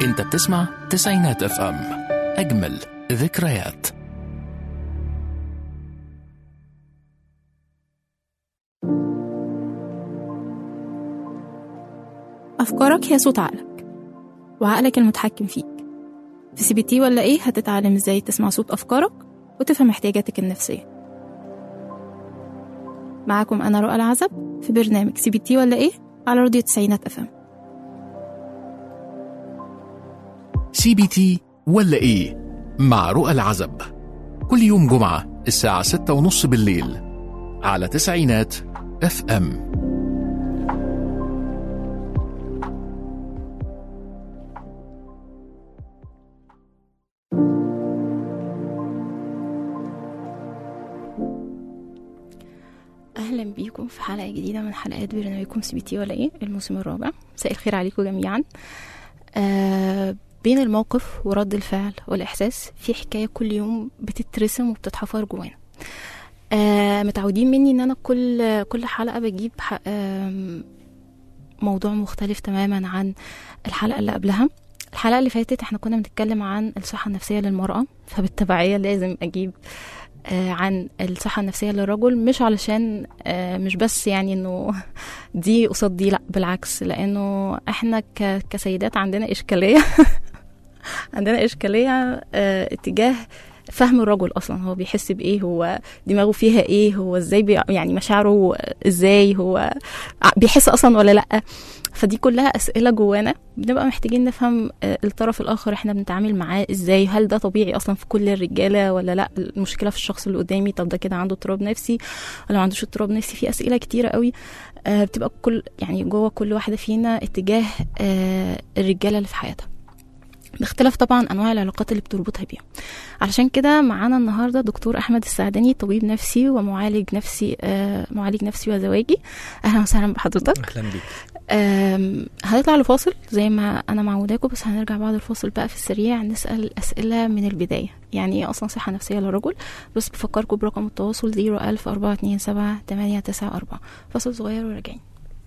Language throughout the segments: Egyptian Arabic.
انت بتسمع تسعينات اف ام اجمل ذكريات أفكارك هي صوت عقلك وعقلك المتحكم فيك في سي بي تي ولا إيه هتتعلم إزاي تسمع صوت أفكارك وتفهم احتياجاتك النفسية معاكم أنا رؤى العزب في برنامج سي بي تي ولا إيه على راديو تسعينات أفهم سي بي تي ولا ايه مع رؤى العزب كل يوم جمعة الساعة ستة ونص بالليل على تسعينات اف ام أهلا بيكم في حلقة جديدة من حلقات برنامجكم سي بي تي ولا إيه الموسم الرابع مساء الخير عليكم جميعا آه بين الموقف ورد الفعل والإحساس في حكاية كل يوم بتترسم وبتتحفر جوانا آه متعودين مني إن أنا كل كل حلقة بجيب ح- آم، موضوع مختلف تماما عن الحلقة اللي قبلها الحلقة اللي فاتت احنا كنا بنتكلم عن الصحة النفسية للمرأة فبالتبعية لازم أجيب آه، عن الصحة النفسية للرجل مش علشان آه، مش بس يعني انه دي قصاد دي لا بالعكس لانه احنا ك- كسيدات عندنا اشكالية عندنا اشكالية آه، اتجاه فهم الرجل اصلا هو بيحس بايه هو دماغه فيها ايه هو ازاي بي يعني مشاعره ازاي هو ع- بيحس اصلا ولا لا فدي كلها اسئله جوانا بنبقى محتاجين نفهم آه، الطرف الاخر احنا بنتعامل معاه ازاي هل ده طبيعي اصلا في كل الرجاله ولا لا المشكله في الشخص اللي قدامي طب ده كده عنده اضطراب نفسي ولا ما عندوش اضطراب نفسي في اسئله كتيره قوي آه، بتبقى كل يعني جوه كل واحده فينا اتجاه آه، الرجاله اللي في حياتها باختلاف طبعا انواع العلاقات اللي بتربطها بيها علشان كده معانا النهارده دكتور احمد السعدني طبيب نفسي ومعالج نفسي آه معالج نفسي وزواجي اهلا وسهلا بحضرتك اهلا بيك آم، هنطلع لفاصل زي ما انا معوداكم بس هنرجع بعد الفاصل بقى في السريع نسال اسئله من البدايه يعني ايه اصلا صحه نفسيه للرجل بس بفكركم برقم التواصل 01000 427 894 فاصل صغير وراجعين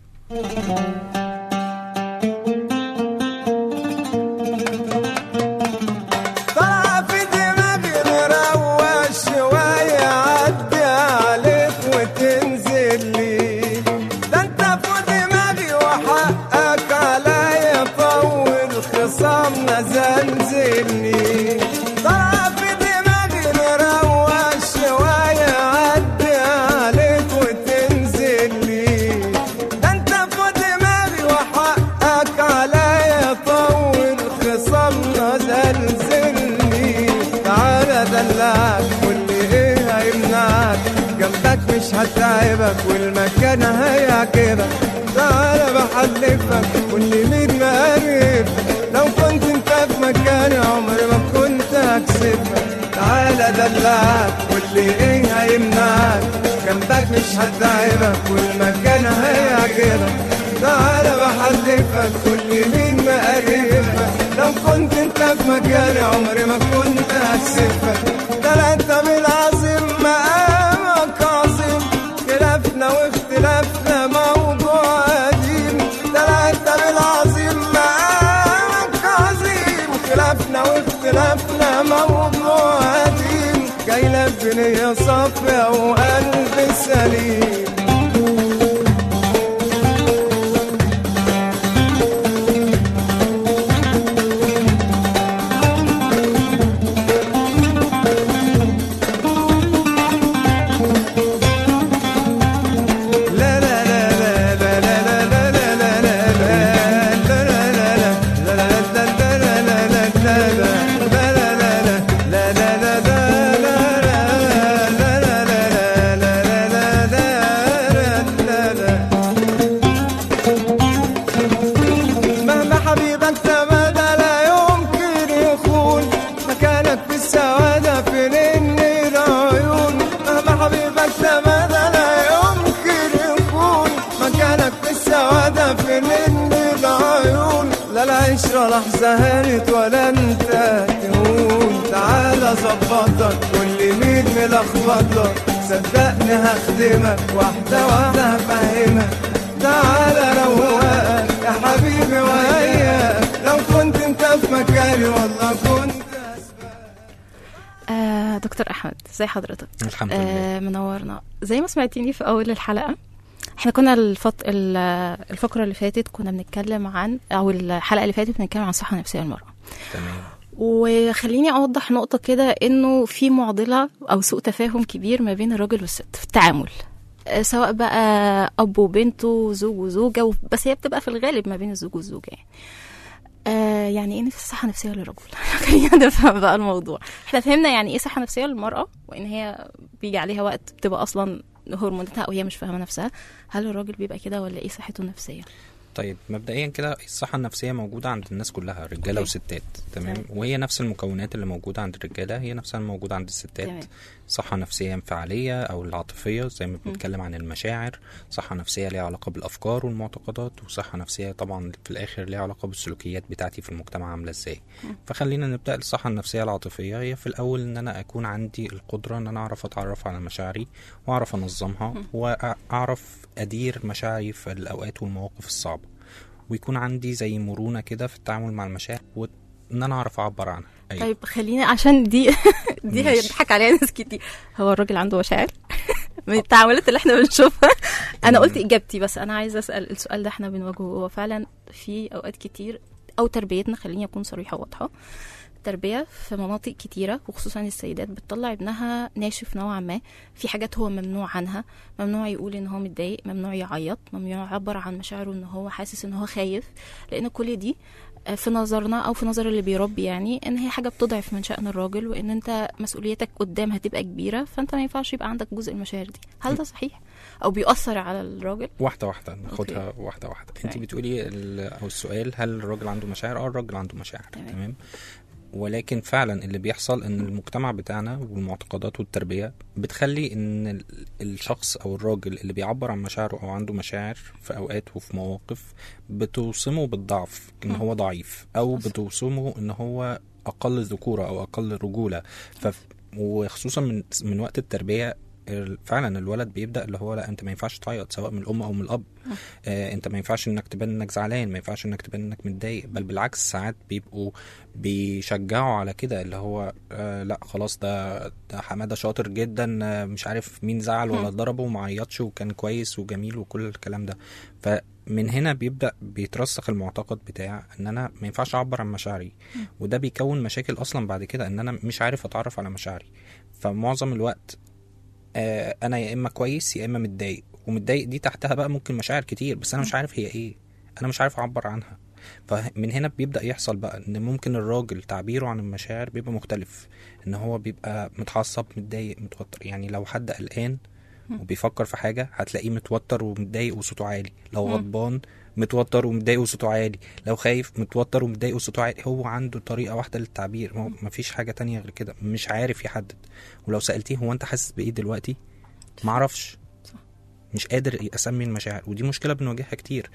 طلع في دماغي نروق شوية عدي عليك وتنزل لي ده انت في دماغي وحقك عليا طول خصامنا زنزلني طلع في دماغي نروق شوية عدي عليك وتنزل لي ده انت في دماغي وحقك عليا طول خصامنا زلزلني تعالى دلعك واللي ايه هيمنعك جنبك مش هتعبك والمكان هيعجبك تعالى بحلفك واللي مين مقرب لو كنت انت في مكاني عمري ما كنت هكسبك تعالى دلعك واللي ايه هيمنعك جنبك مش هتعبك والمكان هيعجبك تعالى بحلفك كل مين مقربك لو كنت انت في مكاني عمري ما كنت هسيبك ده لا انت بالعظيم مقامك عظيم خلافنا واختلافنا موضوع قديم ده لا انت بالعظيم مقامك عظيم خلافنا واختلافنا موضوع قديم جاي لك بنية صافية وقلب سليم لا لا لا لا لا لا لا لا لا لا لا مهما حبيبك تمادى لا يمكن يخون مكانك في السعادة في نن العيون مهما حبيبك تمادى لا يمكن يكون مكانك في السعادة في نن العيون لا العشرة لحظة هانت ولا انت تهون تعالى ظبطك كل مين ملخبطك صدقني هخدمك واحدة واحدة هفهمك تعالى روقك يا حبيبي وياك لو كنت انت في دكتور احمد ازي حضرتك الحمد لله آه منورنا زي ما سمعتيني في اول الحلقه احنا كنا الفط... ال- الفقره اللي فاتت كنا بنتكلم عن او الحلقه اللي فاتت بنتكلم عن الصحه النفسيه للمراه تمام وخليني اوضح نقطه كده انه في معضله او سوء تفاهم كبير ما بين الراجل والست في التعامل آه، سواء بقى اب وبنته زوج وزوجه و- بس هي بتبقى في الغالب ما بين الزوج والزوجه يعني آه يعني ايه صحه نفسيه للرجل خلينا نفهم بقى الموضوع احنا فهمنا يعني ايه صحه نفسيه للمراه وان هي بيجي عليها وقت بتبقى اصلا هرموناتها او هي مش فاهمه نفسها هل الراجل بيبقى كده ولا ايه صحته النفسيه طيب مبدئيا كده الصحة النفسية موجودة عند الناس كلها رجالة أوكي. وستات تمام تمام. وهي نفس المكونات اللي موجودة عند الرجالة هي نفسها الموجودة عند الستات تمام. صحة نفسية انفعالية أو العاطفية زي ما بنتكلم عن المشاعر صحة نفسية ليها علاقة بالأفكار والمعتقدات وصحة نفسية طبعا في الآخر ليها علاقة بالسلوكيات بتاعتي في المجتمع عاملة إزاي فخلينا نبدأ الصحة النفسية العاطفية هي في الأول إن أنا أكون عندي القدرة إن أنا أعرف أتعرف على مشاعري وأعرف أنظمها وأعرف أدير مشاعري في الأوقات والمواقف الصعبة ويكون عندي زي مرونة كده في التعامل مع المشاعر وإن أنا أعرف أعبر عنها أيوة. طيب خلينا عشان دي دي ماشي. هيضحك عليها ناس كتير هو الراجل عنده مشاعر من التعاملات اللي احنا بنشوفها انا قلت اجابتي بس انا عايزه اسال السؤال ده احنا بنواجهه هو فعلا في اوقات كتير او تربيتنا خليني اكون صريحه وواضحه التربية في مناطق كتيرة وخصوصا السيدات بتطلع ابنها ناشف نوعا ما في حاجات هو ممنوع عنها ممنوع يقول ان هو متضايق ممنوع يعيط ممنوع يعبر عن مشاعره ان هو حاسس ان هو خايف لان كل دي في نظرنا او في نظر اللي بيربي يعني ان هي حاجه بتضعف من شان الراجل وان انت مسؤوليتك قدام هتبقى كبيره فانت ما ينفعش يبقى عندك جزء المشاعر دي هل ده صحيح او بيؤثر على الراجل واحدة واحدة ناخدها واحدة واحدة انت تمام. بتقولي ال- او السؤال هل الراجل عنده مشاعر اه الراجل عنده مشاعر تمام. تمام ولكن فعلا اللي بيحصل ان المجتمع بتاعنا والمعتقدات والتربية بتخلي ان ال- الشخص او الراجل اللي بيعبر عن مشاعره او عنده مشاعر في اوقات وفي مواقف بتوصمه بالضعف ان هو ضعيف او بتوصمه ان هو اقل ذكورة او اقل رجولة ف وخصوصا من من وقت التربية ال- فعلا الولد بيبدا اللي هو لا انت ما ينفعش تعيط سواء من الام او من الاب آه انت ما ينفعش انك تبان انك زعلان ما ينفعش انك تبان انك متضايق بل بالعكس ساعات بيبقوا بيشجعوا على كده اللي هو آه لا خلاص ده ده حماده شاطر جدا آه مش عارف مين زعل ولا ضربه وما عيطش وكان كويس وجميل وكل الكلام ده فمن هنا بيبدا بيترسخ المعتقد بتاع ان انا ما ينفعش اعبر عن مشاعري وده بيكون مشاكل اصلا بعد كده ان انا مش عارف اتعرف على مشاعري فمعظم الوقت آه، انا يا اما كويس يا اما متضايق ومتضايق دي تحتها بقى ممكن مشاعر كتير بس انا مش عارف هي ايه انا مش عارف اعبر عنها فمن هنا بيبدا يحصل بقى ان ممكن الراجل تعبيره عن المشاعر بيبقى مختلف ان هو بيبقى متعصب متضايق متوتر يعني لو حد قلقان وبيفكر في حاجه هتلاقيه متوتر ومتضايق وصوته عالي لو غضبان متوتر ومتضايق وصوته عالي لو خايف متوتر ومتضايق وصوته عالي هو عنده طريقه واحده للتعبير هو مفيش حاجه تانية غير كده مش عارف يحدد ولو سالتيه هو انت حاسس بايه دلوقتي معرفش مش قادر اسمي المشاعر ودي مشكله بنواجهها كتير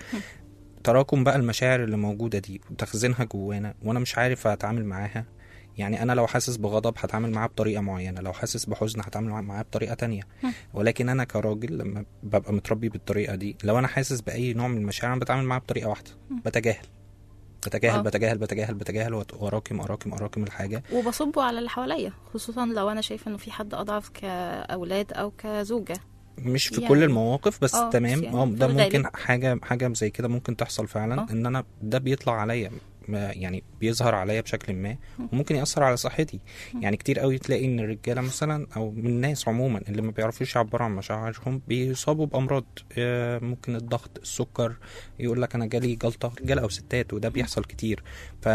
تراكم بقى المشاعر اللي موجوده دي وتخزينها جوانا وانا مش عارف اتعامل معاها يعني انا لو حاسس بغضب هتعامل معاه بطريقه معينه لو حاسس بحزن هتعامل معاه بطريقه تانية ولكن انا كراجل لما ببقى متربي بالطريقه دي لو انا حاسس باي نوع من المشاعر أنا بتعامل معاه بطريقه واحده بتجاهل بتجاهل آه. بتجاهل بتجاهل بتجاهل وأت- واراكم اراكم اراكم الحاجه وبصبه على اللي حواليا خصوصا لو انا شايفه انه في حد اضعف كاولاد او كزوجه مش في يعني- كل المواقف بس آه، تمام بس يعني اه في ده الغالب. ممكن حاجه حاجه زي كده ممكن تحصل فعلا آه. ان انا ده بيطلع عليا ما- يعني بيظهر عليا بشكل ما وممكن ياثر على صحتي يعني كتير قوي تلاقي ان الرجاله مثلا او من الناس عموما اللي ما بيعرفوش يعبروا عن مشاعرهم بيصابوا بامراض آه، ممكن الضغط السكر يقول لك انا جالي جلطه رجاله او ستات وده بيحصل كتير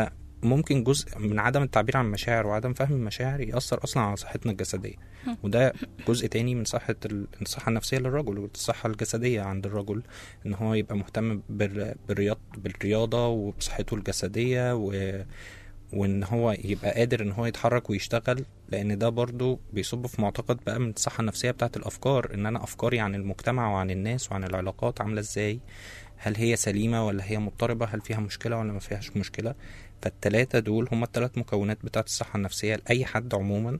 فممكن جزء من عدم التعبير عن المشاعر وعدم فهم المشاعر يأثر أصلا على صحتنا الجسدية وده جزء تاني من صحة ال- الصحة النفسية للرجل والصحة الجسدية عند الرجل إن هو يبقى مهتم بال- بالرياض بالرياضة وبصحته الجسدية و وان هو يبقى قادر ان هو يتحرك ويشتغل لان ده برضو بيصب في معتقد بقى من الصحة النفسية بتاعت الافكار ان انا افكاري عن المجتمع وعن الناس وعن العلاقات عاملة ازاي هل هي سليمة ولا هي مضطربة هل فيها مشكلة ولا ما فيهاش مشكلة فالتلاتة دول هما التلات مكونات بتاعت الصحة النفسية لأي حد عموما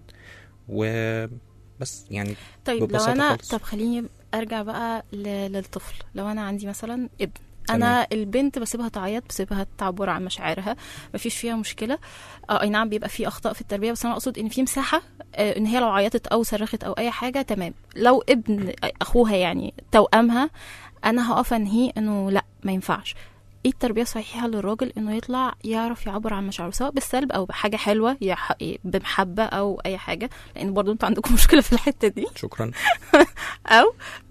وبس يعني طيب لو ببساطة انا خالص. طب خليني ارجع بقى ل- للطفل لو انا عندي مثلا ابن انا البنت بسيبها تعيط بسيبها تعبر عن مشاعرها مفيش فيها مشكله اه اي نعم بيبقى في اخطاء في التربيه بس انا اقصد ان في مساحه آه ان هي لو عيطت او صرخت او اي حاجه تمام لو ابن اخوها يعني توامها انا هقف انهيه انه لا ما ينفعش ايه التربيه الصحيحه للراجل انه يطلع يعرف يعبر عن مشاعره سواء بالسلب او بحاجه حلوه يح- بمحبه او اي حاجه لان برضو انتوا عندكم مشكله في الحته دي شكرا او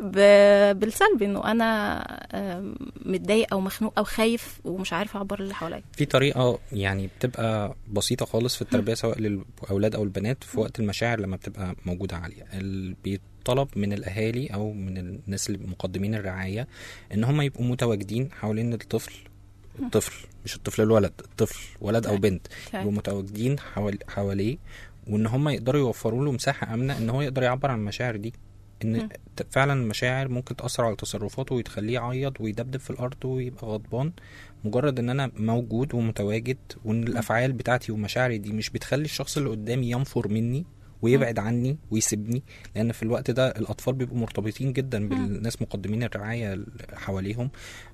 ب- بالسلب انه انا آم، متضايق او مخنوق او خايف ومش عارف اعبر اللي حواليا في طريقة يعني بتبقى بسيطة خالص في التربية سواء للأولاد أو البنات في وقت المشاعر لما بتبقى موجودة عالية ال- بيطلب من الأهالي أو من الناس اللي مقدمين الرعاية إن هم يبقوا متواجدين حوالين الطفل الطفل مش الطفل الولد الطفل ولد أو بنت يبقوا متواجدين حوال حواليه وإن هم يقدروا يوفروا له مساحة آمنة إن هو يقدر يعبر عن المشاعر دي ان مم. ت- فعلا المشاعر ممكن تاثر على تصرفاته وتخليه يعيط ويدبدب في الارض ويبقى غضبان مجرد ان انا موجود ومتواجد وان الافعال بتاعتي ومشاعري دي مش بتخلي الشخص اللي قدامي ينفر مني ويبعد عني ويسيبني لان في الوقت ده الاطفال بيبقوا مرتبطين جدا بالناس مقدمين الرعايه اللي حواليهم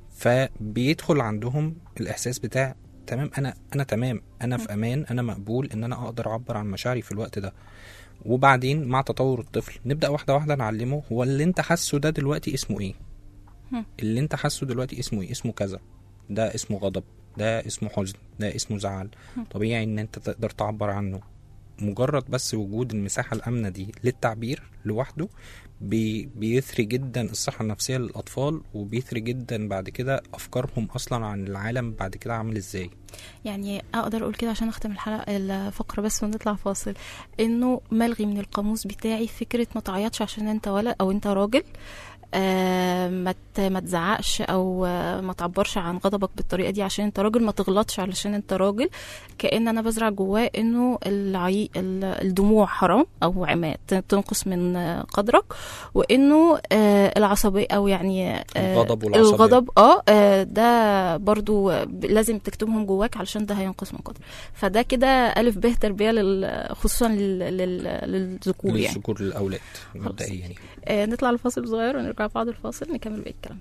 فبيدخل عندهم الاحساس بتاع تمام انا انا تمام انا في امان انا مقبول ان انا اقدر اعبر عن مشاعري في الوقت ده وبعدين مع تطور الطفل نبدا واحده واحده نعلمه هو اللي انت حاسه ده دلوقتي اسمه ايه هم. اللي انت حاسه دلوقتي اسمه ايه اسمه كذا ده اسمه غضب ده اسمه حزن ده اسمه زعل طبيعي ان انت تقدر تعبر عنه مجرد بس وجود المساحة الآمنة دي للتعبير لوحده بي بيثري جدا الصحة النفسية للأطفال وبيثري جدا بعد كده أفكارهم أصلا عن العالم بعد كده عامل إزاي يعني اقدر اقول كده عشان اختم الحلقه الفقره بس ونطلع فاصل انه ملغي من القاموس بتاعي فكره ما تعيطش عشان انت ولد او انت راجل آه ما ت- ما تزعقش او آه ما تعبرش عن غضبك بالطريقه دي عشان انت راجل ما تغلطش علشان انت راجل كان انا بزرع جواه انه العي... ال- الدموع حرام او عماد تنقص من آه، قدرك وانه آه العصبيه او يعني آه الغضب والعصبية. الغضب اه آه، ده برضو آه، ب- لازم تكتبهم جواك علشان ده هينقص من قدرك فده كده الف ب تربيه لل... خصوصا لل... لل... للذكور يعني للذكور للأولاد مبدئيا يعني آه نطلع لفاصل صغير ونرجع بعد الفاصل نكمل بقيه الكلام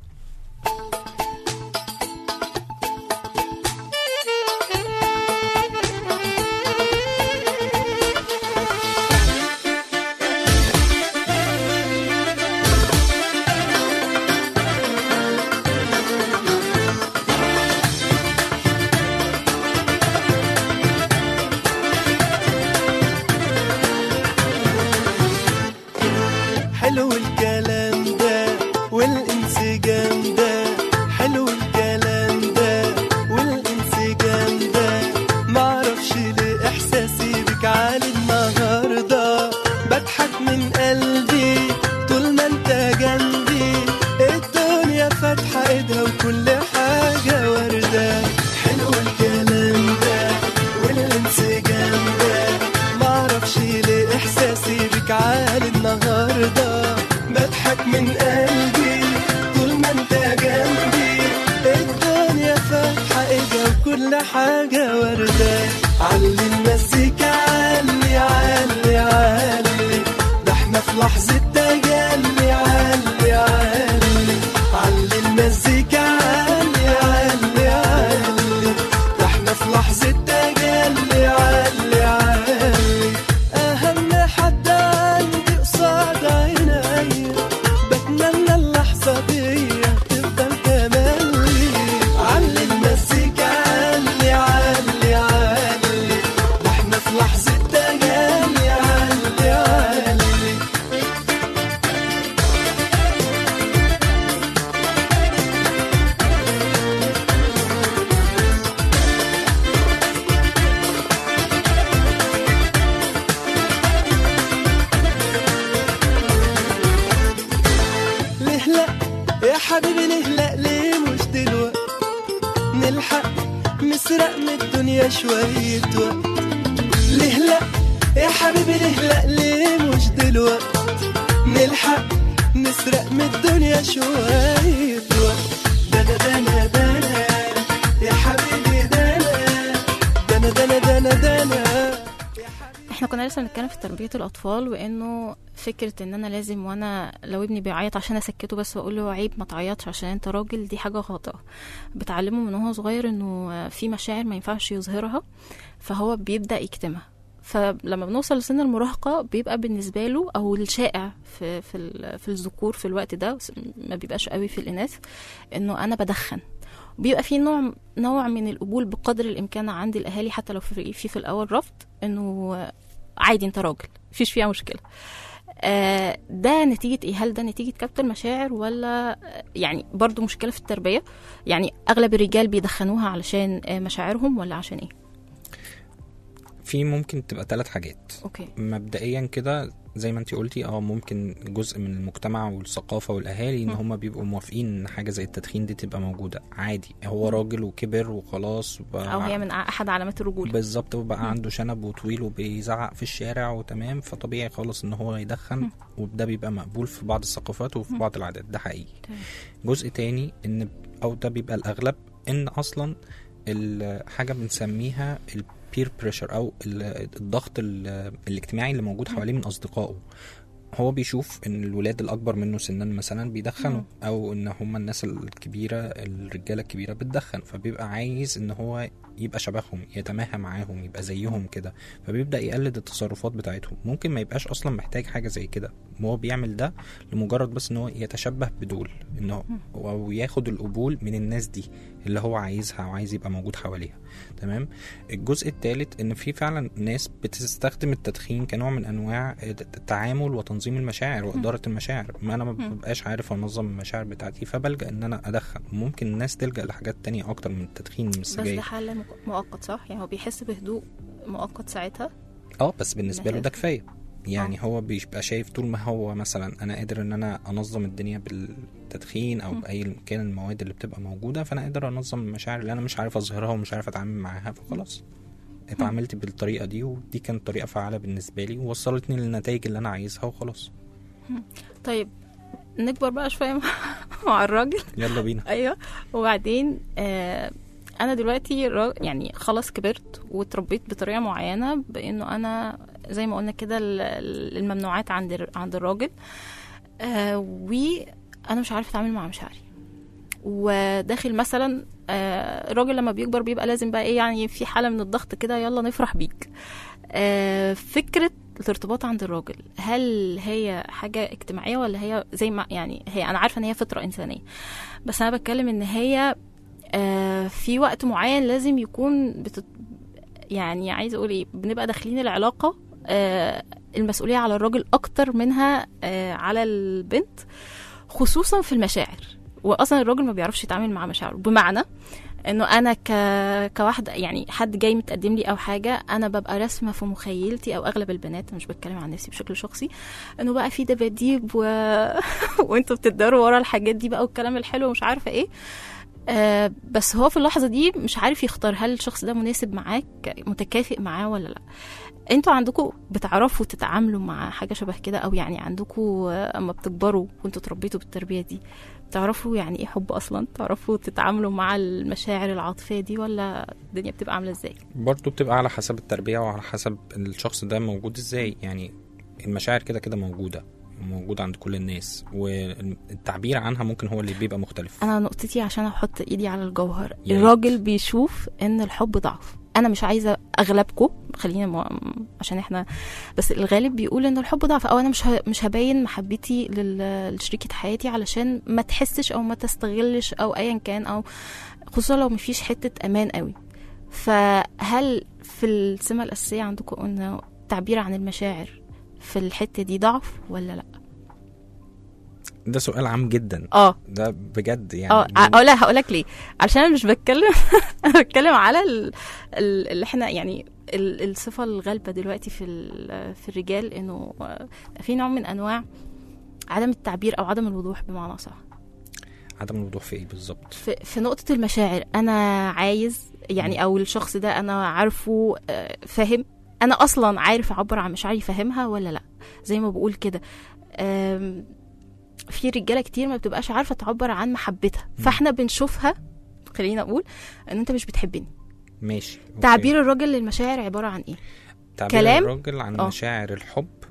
حلو الكلام ده والانسجام ده حلو الكلام ده والانسجام ده معرفش ليه احساسي بك عالي النهارده بضحك من قلبي طول ما انت جنبي الدنيا فاتحه ايدها وكل حاجه ورده حلو الكلام ده والانسجام ده معرفش ليه احساسي بك عالي النهارده بضحك من قلبي طول ما انت جنبي الدنيا فاتحه ايدها وكل حاجه ورده علي المزيكا علي علي علي ده احنا في لحظه تجلي علي علي علي المزيكا علي علي علي ده احنا في لحظه تجلي علي علي اهم حد عندي قصاد عيني بتمنى اللحظه دي تفضل تملي علي المزيكا علي علي علي ده احنا في لحظه تجلي علي علي ليه لا يا حبيبي ليه لا ليه مش دلوقت نلحق نسرق من الدنيا شوية وقت ليه لا يا حبيبي ليه لا ليه مش دلوقت نلحق نسرق من الدنيا شوية وقت ده ده ده انا ده انا يا حبيبي ده انا ده انا ده انا ده انا ده انا احنا كنا لسه بنتكلم في تربية الأطفال وإنه فكره ان انا لازم وانا لو ابني بيعيط عشان اسكته بس واقول له عيب ما تعيطش عشان انت راجل دي حاجه خاطئه بتعلمه من هو صغير انه في مشاعر ما ينفعش يظهرها فهو بيبدا يكتمها فلما بنوصل لسن المراهقة بيبقى بالنسبة له أو الشائع في في, ال- في الذكور في الوقت ده ما بيبقاش قوي في الإناث إنه أنا بدخن بيبقى في نوع نوع من القبول بقدر الإمكان عند الأهالي حتى لو في في, في الأول رفض إنه عادي أنت راجل مفيش فيها مشكلة آه، ده نتيجة ايه هل ده نتيجة كبت المشاعر ولا آه، يعني برضو مشكلة في التربية يعني اغلب الرجال بيدخنوها علشان آه، مشاعرهم ولا عشان ايه في ممكن تبقى ثلاث حاجات اوكي مبدئيا كده زي ما انت قلتي اه ممكن جزء من المجتمع والثقافه والاهالي ان مم. هم بيبقوا موافقين ان حاجه زي التدخين دي تبقى موجوده عادي هو راجل وكبر وخلاص وبقى او هي من احد علامات الرجولة بالظبط مم. وبقى عنده شنب وطويل وبيزعق في الشارع وتمام فطبيعي خالص ان هو يدخن مم. وده بيبقى مقبول في بعض الثقافات وفي مم. بعض العادات ده حقيقي تمام. جزء تاني ان او ده بيبقى الاغلب ان اصلا الحاجه بنسميها البير بريشر او ال- الضغط ال- الاجتماعي اللي موجود حواليه من اصدقائه هو بيشوف ان الولاد الاكبر منه سنا مثلا بيدخنوا مم. او ان هم الناس الكبيره الرجاله الكبيره بتدخن فبيبقى عايز ان هو يبقى شبههم يتماهى معاهم يبقى زيهم كده فبيبدا يقلد التصرفات بتاعتهم ممكن ما يبقاش اصلا محتاج حاجه زي كده هو بيعمل ده لمجرد بس ان هو يتشبه بدول انه او ياخد القبول من الناس دي اللي هو عايزها وعايز يبقى موجود حواليها تمام الجزء الثالث ان في فعلا ناس بتستخدم التدخين كنوع من انواع التعامل وتنظيم المشاعر واداره المشاعر ما انا ما مم. ببقاش عارف انظم المشاعر بتاعتي فبلجا ان انا ادخن ممكن الناس تلجا لحاجات تانية اكتر من التدخين من بس ده السجاير حل مك- مؤقت صح يعني هو بيحس بهدوء مؤقت ساعتها اه بس بالنسبه له ده نهاية. كفايه يعني هو بيبقى شايف طول ما هو مثلا انا قادر ان انا انظم الدنيا بالتدخين او مم. باي كان المواد اللي بتبقى موجوده فانا قادر انظم المشاعر اللي انا مش عارف اظهرها ومش عارف اتعامل معاها فخلاص اتعاملت بالطريقه دي ودي كانت طريقه فعاله بالنسبه لي ووصلتني للنتائج اللي انا عايزها وخلاص طيب نكبر بقى شوية مع- مع الراجل يلا بينا ايوه وبعدين آه انا دلوقتي را- يعني خلاص كبرت واتربيت بطريقه معينه بانه انا زي ما قلنا كده ال- ال- الممنوعات عند الر- عند الراجل آه وانا مش عارفه اتعامل مع مشاعري وداخل مثلا آه الراجل لما بيكبر بيبقى لازم بقى ايه يعني في حاله من الضغط كده يلا نفرح بيك آه فكره الارتباط عند الراجل هل هي حاجه اجتماعيه ولا هي زي ما يعني هي انا عارفه ان هي فطره انسانيه بس انا بتكلم ان هي آه في وقت معين لازم يكون بتت... يعني عايزه اقول ايه بنبقى داخلين العلاقه آه المسؤوليه على الراجل اكتر منها آه على البنت خصوصا في المشاعر واصلا الراجل ما بيعرفش يتعامل مع مشاعره بمعنى انه انا ك... كواحده يعني حد جاي متقدم لي او حاجه انا ببقى راسمه في مخيلتي او اغلب البنات مش بتكلم عن نفسي بشكل شخصي انه بقى في دباديب و... وانتوا بتداروا ورا الحاجات دي بقى والكلام الحلو ومش عارفه ايه آه بس هو في اللحظه دي مش عارف يختار هل الشخص ده مناسب معاك متكافئ معاه ولا لا انتوا عندكم بتعرفوا تتعاملوا مع حاجه شبه كده او يعني عندكم آه، اما بتكبروا وانتوا اتربيتوا بالتربيه دي تعرفوا يعني ايه حب اصلا تعرفوا تتعاملوا مع المشاعر العاطفيه دي ولا الدنيا بتبقى عامله ازاي برضه بتبقى على حسب التربية وعلى حسب الشخص ده موجود ازاي يعني المشاعر كده كده موجودة موجودة عند كل الناس والتعبير عنها ممكن هو اللي بيبقى مختلف انا نقطتي عشان احط ايدي على الجوهر يا ريت. الراجل بيشوف ان الحب ضعف انا مش عايزه اغلبكم خلينا مو... عشان احنا بس الغالب بيقول ان الحب ضعف او انا مش ه... مش هبين محبتي لل... لشريكه حياتي علشان ما تحسش او ما تستغلش او ايا كان او خصوصا لو مفيش حته امان قوي فهل في السمه الاساسيه عندكم انه التعبير عن المشاعر في الحته دي ضعف ولا لا ده سؤال عام جدا اه ده بجد يعني اه اه لا هقول لك ليه علشان انا مش بتكلم انا بتكلم على ال- ال- اللي احنا يعني ال- الصفه الغالبه دلوقتي في ال- في الرجال انه آه، في نوع من انواع عدم التعبير او عدم الوضوح بمعنى صح عدم الوضوح في ايه بالظبط في, في نقطه المشاعر انا عايز يعني او الشخص ده انا عارفه آه، فاهم انا اصلا عارف اعبر عن مشاعري فاهمها ولا لا زي ما بقول كده آم، في رجاله كتير ما بتبقاش عارفه تعبر عن محبتها فاحنا بنشوفها خلينا اقول ان انت مش بتحبني ماشي أوكي. تعبير الراجل للمشاعر عباره عن ايه تعبير كلام؟ الراجل عن آه. مشاعر الحب اه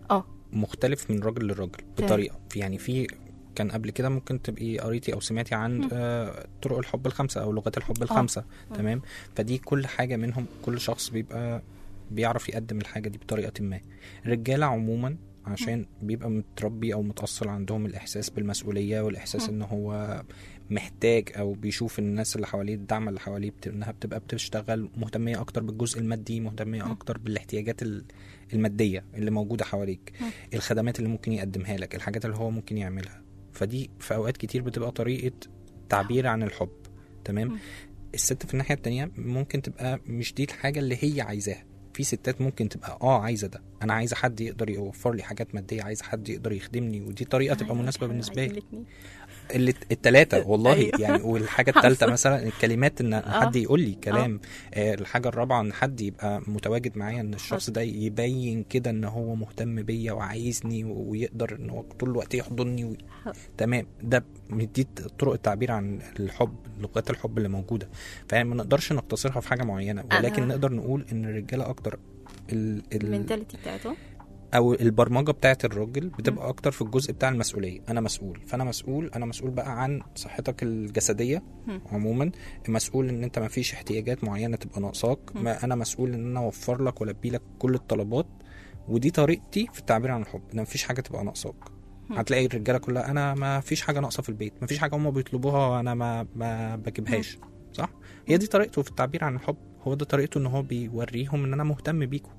مختلف من راجل لراجل بطريقه في يعني في كان قبل كده ممكن تبقي قريتي او سمعتي عن مم. آه طرق الحب الخمسه او لغات الحب الخمسه مم. تمام فدي كل حاجه منهم كل شخص بيبقى بيعرف يقدم الحاجه دي بطريقه ما الرجاله عموما عشان بيبقى متربي او متاصل عندهم الاحساس بالمسؤوليه والاحساس مم. ان هو محتاج او بيشوف الناس اللي حواليه الدعم اللي حواليه بت... انها بتبقى بتشتغل مهتميه اكتر بالجزء المادي مهتميه مم. اكتر بالاحتياجات ال- الماديه اللي موجوده حواليك مم. الخدمات اللي ممكن يقدمها لك الحاجات اللي هو ممكن يعملها فدي في اوقات كتير بتبقى طريقه تعبير عن الحب تمام مم. الست في الناحيه التانية ممكن تبقى مش دي الحاجه اللي هي عايزاها في ستات ممكن تبقى اه عايزه ده انا عايزه حد يقدر يوفر لي حاجات ماديه عايزه حد يقدر يخدمني ودي طريقه تبقى أيوة، مناسبه حلو، بالنسبه عايزين لي الاتنين. اللي التلاتة والله أيوة. يعني والحاجة التالتة مثلا الكلمات ان آه. حد يقول لي كلام آه الحاجة الرابعة ان حد يبقى متواجد معايا ان الشخص ده يبين كده ان هو مهتم بيا وعايزني ويقدر ان هو طول الوقت يحضني و... حلو. تمام ده دي طرق التعبير عن الحب لغات الحب اللي موجودة فما نقدرش نقتصرها في حاجة معينة ولكن أنا- نقدر نقول ان الرجالة اكتر ال... ال... المنتاليتي بتاعته او البرمجه بتاعت الراجل بتبقى اكتر في الجزء بتاع المسؤوليه انا مسؤول فانا مسؤول انا مسؤول بقى عن صحتك الجسديه مم. عموما مسؤول ان انت ما فيش احتياجات معينه تبقى ناقصاك مم. ما انا مسؤول ان انا اوفر لك والبي لك كل الطلبات ودي طريقتي في التعبير عن الحب ان ما فيش حاجه تبقى ناقصاك مم. هتلاقي الرجاله كلها انا ما فيش حاجه ناقصه في البيت ما فيش حاجه هم بيطلبوها انا ما ما بجيبهاش صح هي دي طريقته في التعبير عن الحب هو ده طريقته ان هو بيوريهم ان انا مهتم بيكم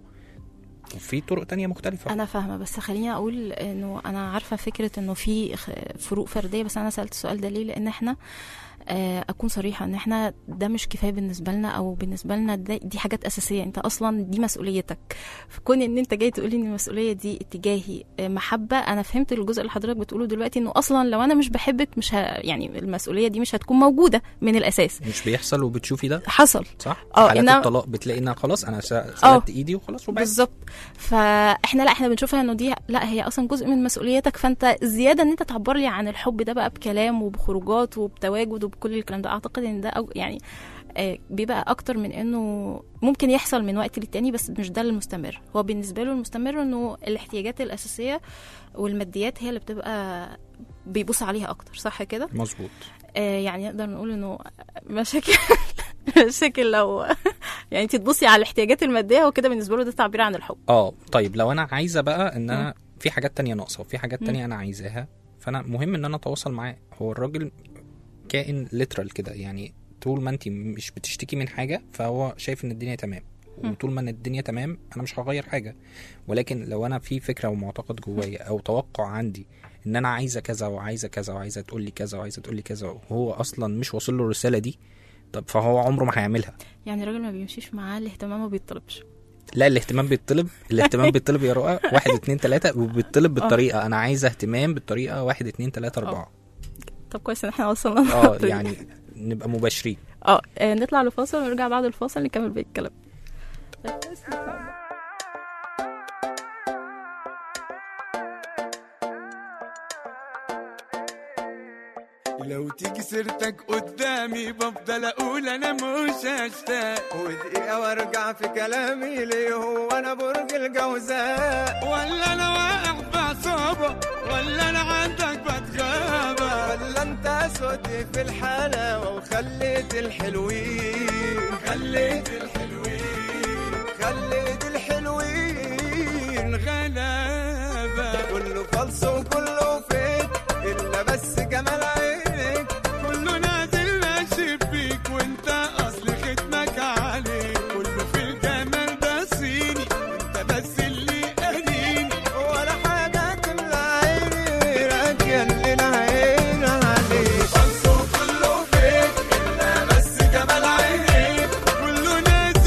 وفي طرق تانية مختلفة انا فاهمه بس خليني اقول انه انا عارفه فكره انه في خ- فروق فرديه بس انا سالت السؤال ده ليه لان احنا آه، اكون صريحه ان احنا ده مش كفايه بالنسبه لنا او بالنسبه لنا ده دي حاجات اساسيه انت اصلا دي مسؤوليتك فكون ان انت جاي تقولي ان المسؤوليه دي اتجاهي آه، محبه انا فهمت الجزء اللي حضرتك بتقوله دلوقتي انه اصلا لو انا مش بحبك مش ه... يعني المسؤوليه دي مش هتكون موجوده من الاساس مش بيحصل وبتشوفي ده حصل صح؟ اه، حالات إنما- الطلاق بتلاقي انها خلاص انا سا- سلبت ايدي وخلاص وبعد بالظبط فاحنا لا احنا بنشوفها انه دي لا هي اصلا جزء من مسؤوليتك فانت زياده ان انت تعبر لي عن الحب ده بقى بكلام وبخروجات وبتواجد وبكل الكلام ده اعتقد ان ده أو يعني آه، بيبقى اكتر من انه ممكن يحصل من وقت للتاني بس مش ده المستمر هو بالنسبه له المستمر انه الاحتياجات الاساسيه والماديات هي اللي بتبقى بيبص عليها اكتر صح كده مظبوط آه، يعني نقدر نقول انه مشاكل مشاكل لو يعني انت تبصي على الاحتياجات الماديه وكده بالنسبه له ده تعبير عن الحب اه طيب لو انا عايزه بقى ان انا في حاجات تانية ناقصه وفي حاجات مم. تانية انا عايزاها فانا مهم ان انا اتواصل معاه هو الراجل كائن ليترال كده يعني طول ما انت مش بتشتكي من حاجه فهو شايف ان الدنيا تمام مم. وطول ما ان الدنيا تمام انا مش هغير حاجه ولكن لو انا في فكره ومعتقد جوايا او توقع عندي ان انا عايزه كذا وعايزه كذا وعايزه تقول لي كذا وعايزه تقول لي كذا وهو اصلا مش واصل له الرساله دي طب فهو عمره ما هيعملها يعني الراجل ما بيمشيش معاه الاهتمام ما بيطلبش لا الاهتمام بيطلب الاهتمام بيطلب يا رؤى واحد اتنين تلاتة وبيطلب بالطريقة أنا عايزة اهتمام بالطريقة واحد اتنين تلاتة أربعة طب كويس ان احنا وصلنا اه للنقطة دي. يعني نبقى مباشرين اه آه، نطلع لفاصل ونرجع بعد الفاصل نكمل بقية الكلام لو تيجي سيرتك قدامي بفضل اقول انا مش هشتاق ودقيقة وارجع في كلامي ليه هو انا برج الجوزاء ولا انا واقع في عصابه ولا انا عندك بتغابى ولا انت اسودي في الحلاوة وخليت الحلوين خليت الحلوين خليت الحلوين غلابه كله فلس وكله فيك الا بس جمال عينك كله نازل ماشي فيك وانت اصل ختمك عليك كله في الجمال ده صيني وانت بس اللي قاريني ولا حاجة تملى عيني راكية اللي العين عليك فلس وكله فيك الا بس جمال عينيك كله نازل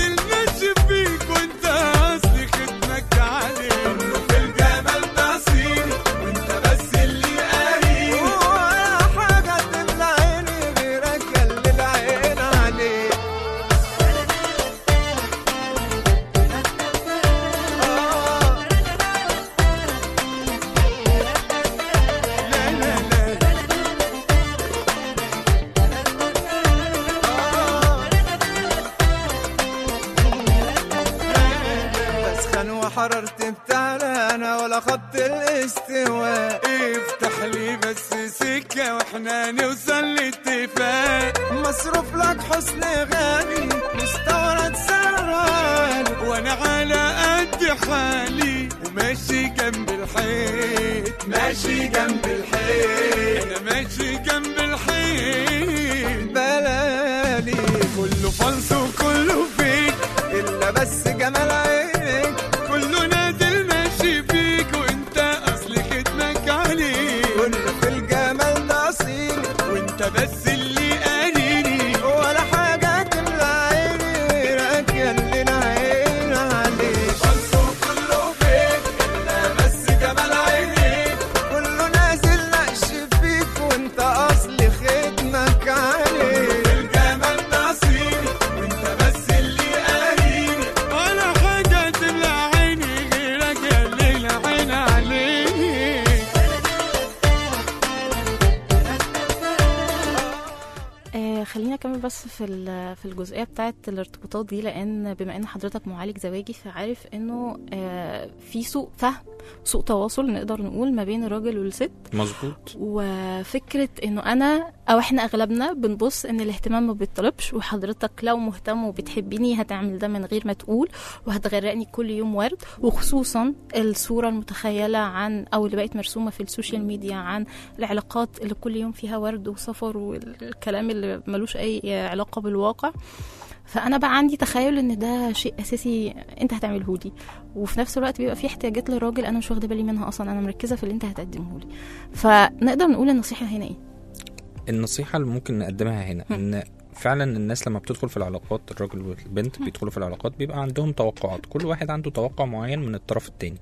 حررت بتاعنا ولا خط الاستواء افتح لي بس سكة واحنا نوصل لاتفاق مصروف لك حسن غالي مستورد سعران وانا على قد حالي وماشي جنب الحيط ماشي جنب الحيط انا ماشي جنب الحيط بلالي كله فلس وكله فيك الا بس جمال عينك كله نازل ماشي فيك وانت اصل ختمك عليك كله في الجمال ده اصيل وانت بس اللي قاريني ولا حاجه تملى عيني غيرك يا اللي العين عليك فلس وكله فيك الا بس جمال عينيك كله نازل نقش فيك وانت اصل ختمك عليك الجمال نصيبي وانت بس اللي قاريني ولا حاجه تملى عيني غيرك يا اللي العين عليك آه خلينا نكمل بس في ال- في الجزئيه بتاعه الارتباطات دي لان بما ان حضرتك معالج زواجي فعارف انه آه في سوء فهم سوء تواصل نقدر نقول ما بين الراجل والست مظبوط وفكره انه انا او احنا اغلبنا بنبص ان الاهتمام ما بيطلبش وحضرتك لو مهتم وبتحبني هتعمل ده من غير ما تقول وهتغرقني كل يوم ورد وخصوصا الصوره المتخيله عن او اللي بقت مرسومه في السوشيال ميديا عن العلاقات اللي كل يوم فيها ورد وسفر والكلام اللي ملوش اي علاقه بالواقع فانا بقى عندي تخيل ان ده شيء اساسي انت هتعمله لي وفي نفس الوقت بيبقى في احتياجات للراجل انا مش واخده بالي منها اصلا انا مركزه في اللي انت هتقدمه لي فنقدر نقول النصيحه هنا ايه النصيحة اللي ممكن نقدمها هنا ان فعلا الناس لما بتدخل في العلاقات الراجل والبنت بيدخلوا في العلاقات بيبقى عندهم توقعات كل واحد عنده توقع معين من الطرف التاني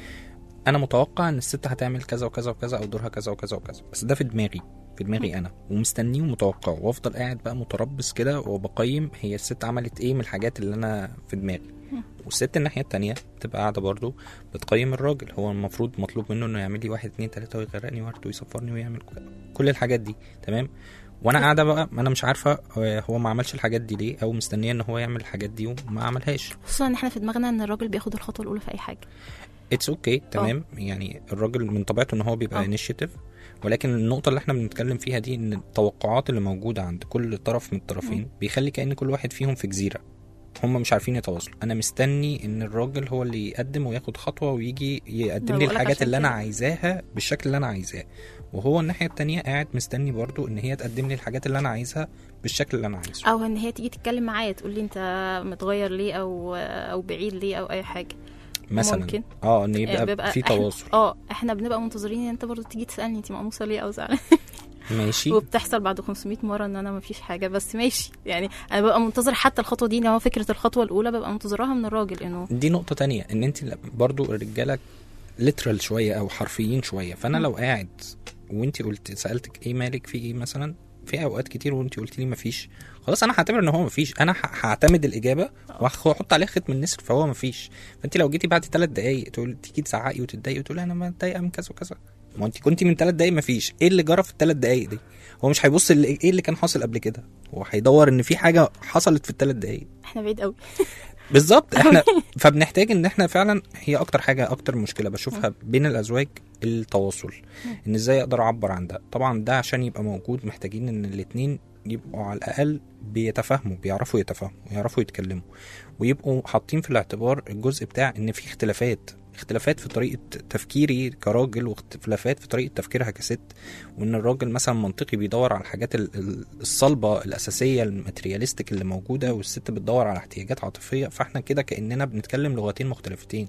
انا متوقع ان الست هتعمل كذا وكذا وكذا او دورها كذا وكذا وكذا بس ده في دماغي في دماغي انا ومستنيه ومتوقعه وافضل قاعد بقى متربص كده وبقيم هي الست عملت ايه من الحاجات اللي انا في دماغي والست الناحية التانية بتبقى قاعدة برضو بتقيم الراجل هو المفروض مطلوب منه انه يعمل لي واحد اتنين تلاتة ويغرقني ورد ويصفرني ويعمل كل الحاجات دي تمام وانا قاعدة بقى انا مش عارفة هو ما عملش الحاجات دي ليه او مستنية ان هو يعمل الحاجات دي وما عملهاش خصوصا ان احنا في دماغنا ان الراجل بياخد الخطوه الاولى في اي حاجه اتس اوكي okay, تمام يعني الراجل من طبيعته ان هو بيبقى آه. انيشيتيف ولكن النقطة اللي احنا بنتكلم فيها دي ان التوقعات اللي موجودة عند كل طرف من الطرفين بيخلي كأن كل واحد فيهم في جزيرة هم مش عارفين يتواصلوا انا مستني ان الراجل هو اللي يقدم وياخد خطوه ويجي يقدم ما لي بقولك الحاجات عشان اللي انا كده. عايزاها بالشكل اللي انا عايزاه وهو الناحيه التانية قاعد مستني برضو ان هي تقدم لي الحاجات اللي انا عايزها بالشكل اللي انا عايزه او ان هي تيجي تتكلم معايا تقول لي انت متغير ليه او او بعيد ليه او اي حاجه مثلا ممكن. اه ان آه، يبقى بيبقى في إحنا- تواصل اه احنا بنبقى منتظرين ان انت برضو تيجي تسالني انت مقموصه ليه او زعلانه ماشي وبتحصل بعد 500 مره ان انا ما فيش حاجه بس ماشي يعني انا ببقى منتظر حتى الخطوه دي ان هو فكره الخطوه الاولى ببقى منتظراها من الراجل انه دي نقطة تانية ان انت ل- برضو الرجالة ليترال شوية او حرفيين شوية فانا لو قاعد وانت قلت سألتك ايه مالك في ايه مثلا في اوقات كتير وانت قلت لي مفيش خلاص انا هعتبر ان هو مفيش انا ه- هعتمد الاجابه وهحط عليها ختم النسر فهو مفيش فانت لو جيتي بعد ثلاث دقايق تقول تيجي تزعقي وتتضايقي وتقولي انا متضايقه من كذا وكذا ما انت كنت من ثلاث دقايق مفيش ايه اللي جرى في الثلاث دقايق دي هو مش هيبص اللي ايه اللي كان حاصل قبل كده هو هيدور ان في حاجه حصلت في الثلاث دقايق احنا بعيد قوي بالظبط احنا فبنحتاج ان احنا فعلا هي اكتر حاجه اكتر مشكله بشوفها بين الازواج التواصل ان ازاي اقدر اعبر عن ده طبعا ده عشان يبقى موجود محتاجين ان الاتنين يبقوا على الاقل بيتفاهموا بيعرفوا يتفاهموا ويعرفوا يتكلموا ويبقوا حاطين في الاعتبار الجزء بتاع ان في اختلافات اختلافات في طريقه تفكيري كراجل واختلافات في طريقه تفكيرها كست وان الراجل مثلا منطقي بيدور على الحاجات ال- ال- الصلبه الاساسيه الماترياليستيك اللي موجوده والست بتدور على احتياجات عاطفيه فاحنا كده كاننا بنتكلم لغتين مختلفتين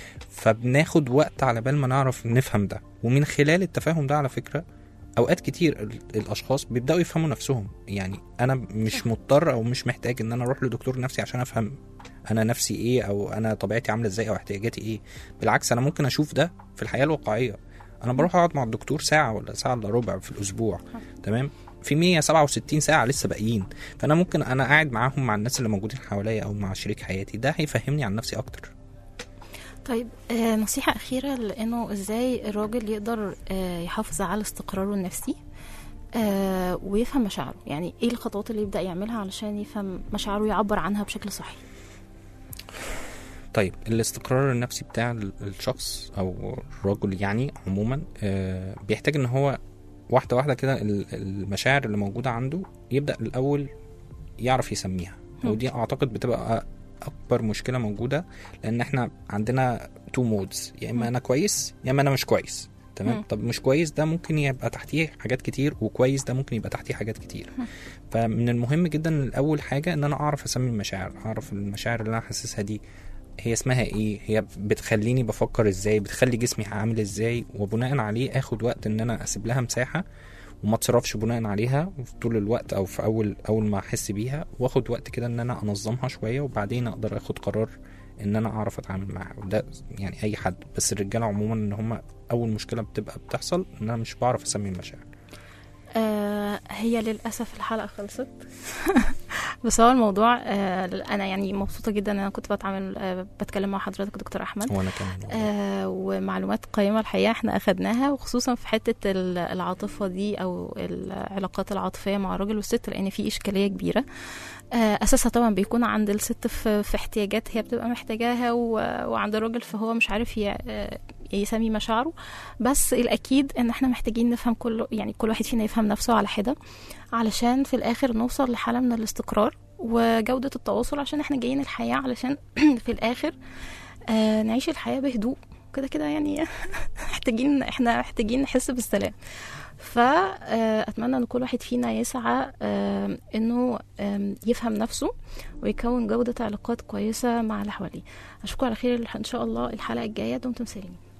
فبناخد وقت على بال ما نعرف نفهم ده ومن خلال التفاهم ده على فكره اوقات كتير ال- الاشخاص بيبداوا يفهموا نفسهم يعني انا مش مضطر او مش محتاج ان انا اروح لدكتور نفسي عشان افهم انا نفسي ايه او انا طبيعتي عامله ازاي او احتياجاتي ايه بالعكس انا ممكن اشوف ده في الحياه الواقعيه انا بروح اقعد مع الدكتور ساعه ولا ساعه الا ربع في الاسبوع تمام في 167 ساعه لسه باقيين فانا ممكن انا قاعد معاهم مع الناس اللي موجودين حواليا او مع شريك حياتي ده هيفهمني عن نفسي اكتر طيب آه نصيحة أخيرة لأنه إزاي الراجل يقدر آه يحافظ على استقراره النفسي آه ويفهم مشاعره يعني إيه الخطوات اللي يبدأ يعملها علشان يفهم مشاعره ويعبر عنها بشكل صحي طيب الاستقرار النفسي بتاع ال- الشخص او الرجل يعني عموما آه، بيحتاج ان هو واحده واحده كده ال- المشاعر اللي موجوده عنده يبدا الاول يعرف يسميها مم. ودي اعتقد بتبقى اكبر مشكله موجوده لان احنا عندنا تو مودز يا اما مم. انا كويس يا اما انا مش كويس تمام مم. طب مش كويس ده ممكن يبقى تحتيه حاجات كتير وكويس ده ممكن يبقى تحتيه حاجات كتير مم. فمن المهم جدا الاول حاجه ان انا اعرف اسمي المشاعر اعرف المشاعر اللي انا حاسسها دي هي اسمها ايه هي بتخليني بفكر ازاي بتخلي جسمي عامل ازاي وبناء عليه اخد وقت ان انا اسيب لها مساحه وما اتصرفش بناء عليها في طول الوقت او في اول اول ما احس بيها واخد وقت كده ان انا انظمها شويه وبعدين اقدر اخد قرار ان انا اعرف اتعامل معاها وده يعني اي حد بس الرجاله عموما ان هم اول مشكله بتبقى بتحصل ان انا مش بعرف اسمي المشاعر آه هي للأسف الحلقة خلصت بس هو الموضوع آه أنا يعني مبسوطة جدا إن أنا كنت بتعامل آه بتكلم مع حضرتك دكتور أحمد وانا كمان آه ومعلومات قيمة الحقيقة احنا أخدناها وخصوصا في حتة ال- العاطفة دي أو العلاقات العاطفية مع الراجل والست لأن في إشكالية كبيرة آه أساسها طبعا بيكون عند الست في, في احتياجات هي بتبقى محتاجاها و- وعند الراجل فهو مش عارف ي- آه، يسمي مشاعره بس الأكيد إن احنا محتاجين نفهم كل يعني كل واحد فينا يفهم نفسه على حدة علشان في الآخر نوصل لحالة من الاستقرار وجودة التواصل عشان احنا جايين الحياة علشان في الآخر آه نعيش الحياة بهدوء كده كده يعني محتاجين احنا محتاجين نحس بالسلام فأتمنى ان كل واحد فينا يسعى آه، انه آم، يفهم نفسه ويكون جودة علاقات كويسة مع اللي حواليه اشوفكم على خير ان شاء الله الحلقة الجاية دمتم سالمين